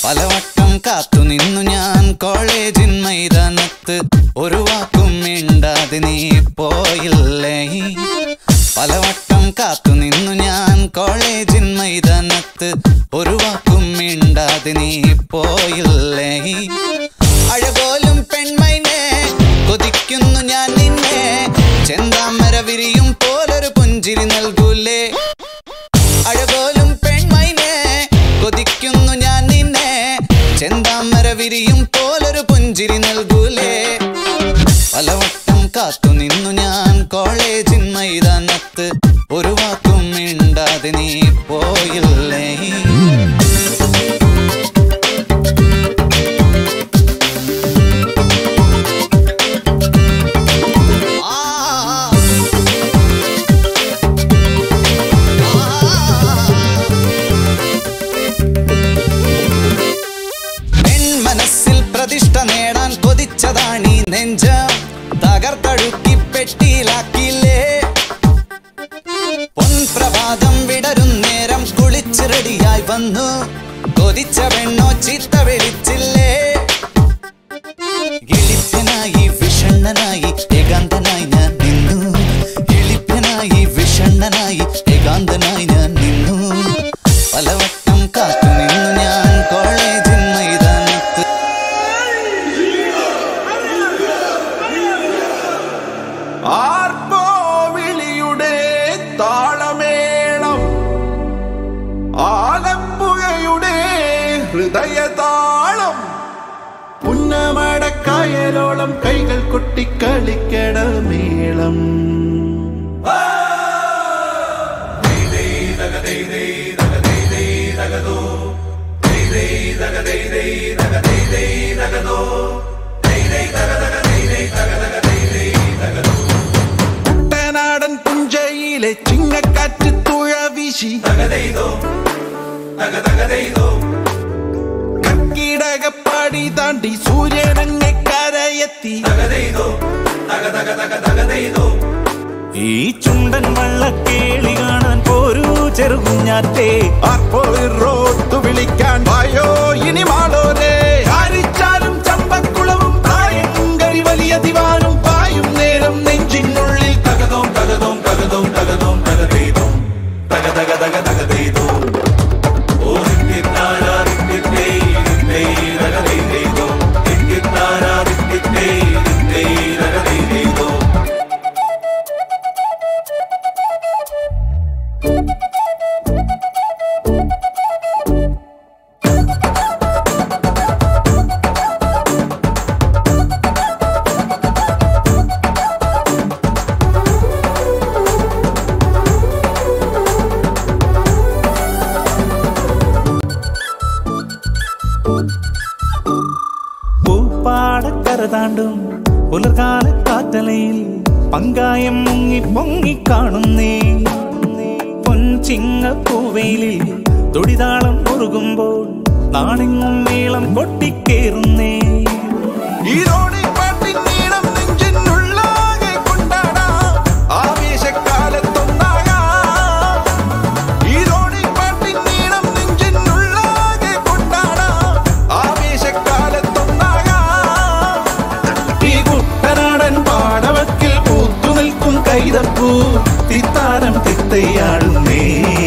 പലവട്ടം കാത്തു നിന്നു ഞാൻ കോളേജിൻ മൈതാനത്ത് ഒരു വാക്കും മിണ്ടാതെ നീ പോയില്ലേ പലവട്ടം കാത്തു നിന്നു ഞാൻ കോളേജിൻ മൈതാനത്ത് ഒരു വാക്കും മിണ്ടാതെ നീ പോയില്ലേ അഴപോലും പെൺമൈനെ കൊതിക്കുന്നു ഞാൻ നിന്നെ ചെന്താമര വിരിയും പോലൊരു പുഞ്ചിരി നൽകൂലേ അഴപോലും പെൺമൈനെ കൊതിക്കുന്നു ഞാൻ നിന്നെ ചെന്താമര വിരിയും പോലൊരു പുഞ്ചിരി നൽകൂലേ പലവട്ടം കാത്തു നിന്നു ഞാൻ കോളേജിൻ മൈതാനത്ത് ഒരു വാക്കും മിണ്ടാതെ നീ പോയില്ലേ ആ മനസ്സിൽ പ്രതിഷ്ഠ നേടാൻ കൊതിച്ചതാണീ നെഞ്ച തകർത്തഴുക്കി പെട്ടിയിലാക്കിയില്ലേ പൊൻപ്രഭാതം വിടരും നേരം കുളിച്ച് റെഡിയായി വന്നു കൊതിച്ച പെണ്ണോ ചീത്ത വിളിച്ചില്ലേ എളിപ്പനായി വിഷണ്ണനായി ഏകാന്തനായി ഞാൻ നിന്നു എളിപ്പനായി വിഷണ്ണനായി ഏകാന്തനായി ഞാൻ നിന്നു പലവട്ടം കാത്തു നിന്നു ഞാൻ കോളേജിൻ മൈതാനത്ത് ആർപ്പോ വിളിയുടെ താളമേളം ആലപ്പുഴയുടെ ഹൃദയതാളം പുന്നമടക്കായലോളം കൈകൾ കൊട്ടിക്കളിക്കട മേളം കുട്ടനാടൻ പുഞ്ചയിലെ ചിങ്ങക്കാറ്റ് തുഴ വീശി കർക്കിടകപ്പാടി താണ്ടി സൂര്യനങ്ങെ കരയെത്തി ഈ ചുണ്ടൻ വള്ളക്കേളി കാണാൻ പോരൂ ചെറുകുഞ്ഞാറ്റേ റോത്ത് വിളിക്കാൻ വായോ ഇനി മാളോരെ ആരിച്ചാലും ചമ്പക്കുളവും പ്രായങ്കരി വലിയ ദിവാനും പായും നേരം നെഞ്ചിനുള്ളിൽ തകതോം തകതോം തകതോം തകതോം തകതേതോം തക തക തക തകതേതോ ഓ ദിക്കിത്താരാ ദിക്കിത്തേ ദിക്കിത്തേ തകതേതേതോ ദിക്കിത്താരാ ദിക്കിത്തേ ദിക്കിത്തേ തകതേതേതോ പൂപ്പാടക്കര താണ്ടും പുലർകാല കാറ്റലയിൽ പങ്കായം മുങ്ങി പൊങ്ങി കാണുന്നേ പൊൻചിങ്ങ പൂവയിലിൽ തൊടിതാളം മുറുകുമ്പോൾ നാണെങ്ങും മേളം കൊട്ടിക്കേറുന്നേ ഈരോടി പാട്ടിൻ നീളം നെഞ്ചിനുള്ളാകെ കൊണ്ടാടാം ആവേശക്കാലത്തൊന്നാകാം ഈരോടി പാട്ടിൻ നീളം നെഞ്ചിനുള്ളാകെ കൊണ്ടാടാം ആവേശക്കാലത്തൊന്നാകാം ഈ കുട്ടനാടൻ പാടവക്കിൽ പൂത്തു നിൽക്കും കൈതപ്പൂ തിത്താരം തിത്തയാടുന്നേ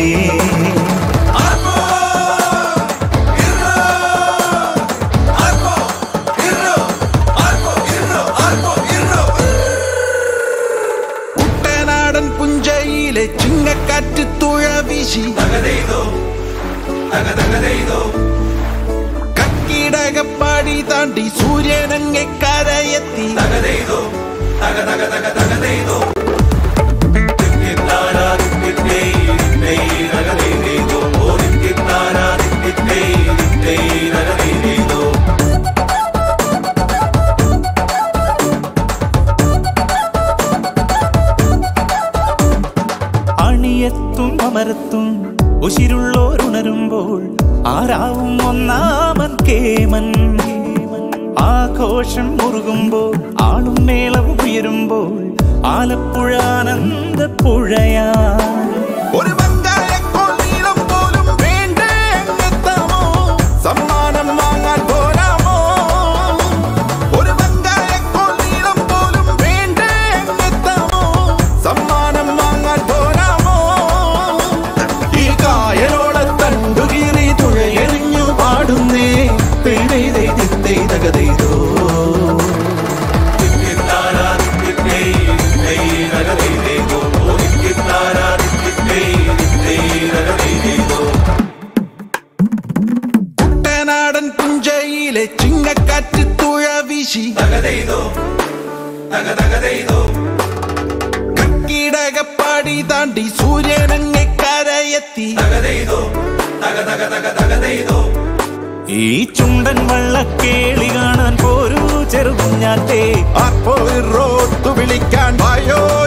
കുട്ടനാടൻ പുഞ്ചയിലെ ചിങ്ങക്കാറ്റ് തുഴ വീശി കക്കിടകപ്പാടി താണ്ടി സൂര്യനങ്ങെ കരയെത്തി അണിയത്തും അമരത്തും ഉശിരുള്ളോരുണരുമ്പോൾ ആരാവും ഒന്നാമൻ കേമൻ ആഘോഷം മുറുകുമ്പോൾ ആളും മേളവും ഉയരുമ്പോൾ ആലപ്പുഴ ആനന്ദപ്പുഴയാ ഒരു വെങ്കായക്കോൾ നീളം പോലും വേണ്ടേ അങ്ങെത്താമോ സമ്മാനം കർക്കിടകപ്പാടി താണ്ടി സൂര്യനങ്ങെ കരയെത്തി ഈ ചുണ്ടൻ വള്ളക്കേളി കാണാൻ പോരൂ ചെറുകുഞ്ഞാറ്റേ അപ്പോൾ റോത്തു വിളിക്കാൻ വായോ